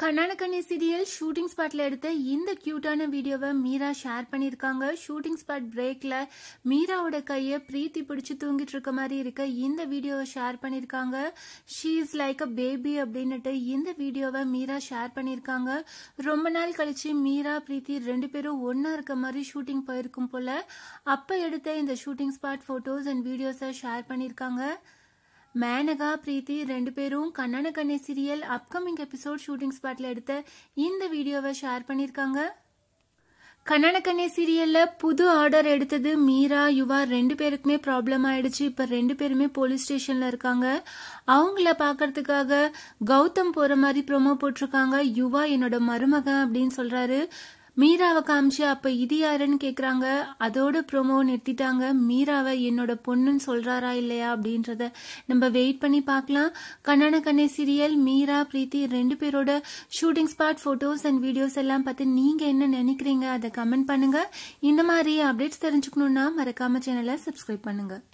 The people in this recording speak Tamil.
கண்ணானக்கண்ணி சீரியல் ஷூட்டிங் ஸ்பாட்ல எடுத்த இந்த கியூட்டான வீடியோவை மீரா ஷேர் பண்ணியிருக்காங்க ஷூட்டிங் ஸ்பாட் பிரேக்ல மீராவோட கையை பிரீத்தி பிடிச்சு தூங்கிட்டு இருக்க மாதிரி இருக்க இந்த வீடியோவை ஷேர் பண்ணியிருக்காங்க she is like a baby அப்படின்னுட்டு இந்த வீடியோவை மீரா ஷேர் பண்ணியிருக்காங்க ரொம்ப நாள் கழிச்சு மீரா பிரீத்தி ரெண்டு பேரும் ஒன்னா இருக்க மாதிரி ஷூட்டிங் போயிருக்கும் போல அப்ப எடுத்த இந்த ஷூட்டிங் ஸ்பாட் போட்டோஸ் அண்ட் வீடியோஸை ஷேர் பண்ணியிருக்காங்க மேனகா பிரீத்தி ரெண்டு பேரும் கண்ணான கண்ணே சீரியல் அப்கமிங் எபிசோட் ஷூட்டிங் ஸ்பாட்ல எடுத்த இந்த வீடியோவை ஷேர் பண்ணியிருக்காங்க கண்ணான கண்ணே சீரியல்ல புது ஆர்டர் எடுத்தது மீரா யுவா ரெண்டு பேருக்குமே ப்ராப்ளம் ஆயிடுச்சு இப்ப ரெண்டு பேருமே போலீஸ் ஸ்டேஷன்ல இருக்காங்க அவங்கள பாக்குறதுக்காக கௌதம் போற மாதிரி ப்ரோமோ போட்டிருக்காங்க யுவா என்னோட மருமகன் அப்படின்னு சொல்றாரு மீராவை காமிச்சு அப்ப இது யாருன்னு கேக்குறாங்க அதோட ப்ரோமோ நிறுத்திட்டாங்க மீராவை என்னோட பொண்ணுன்னு சொல்றாரா இல்லையா அப்படின்றத நம்ம வெயிட் பண்ணி பார்க்கலாம் கண்ணான கண்ணே சீரியல் மீரா பிரீத்தி ரெண்டு பேரோட shooting spot photos and videos எல்லாம் பார்த்து நீங்க என்ன நினைக்கிறீங்க அதை கமெண்ட் பண்ணுங்க இந்த மாதிரி அப்டேட்ஸ் தெரிஞ்சுக்கணும்னா மறக்காம சேனலை சப்ஸ்கிரைப் பண்ணுங்க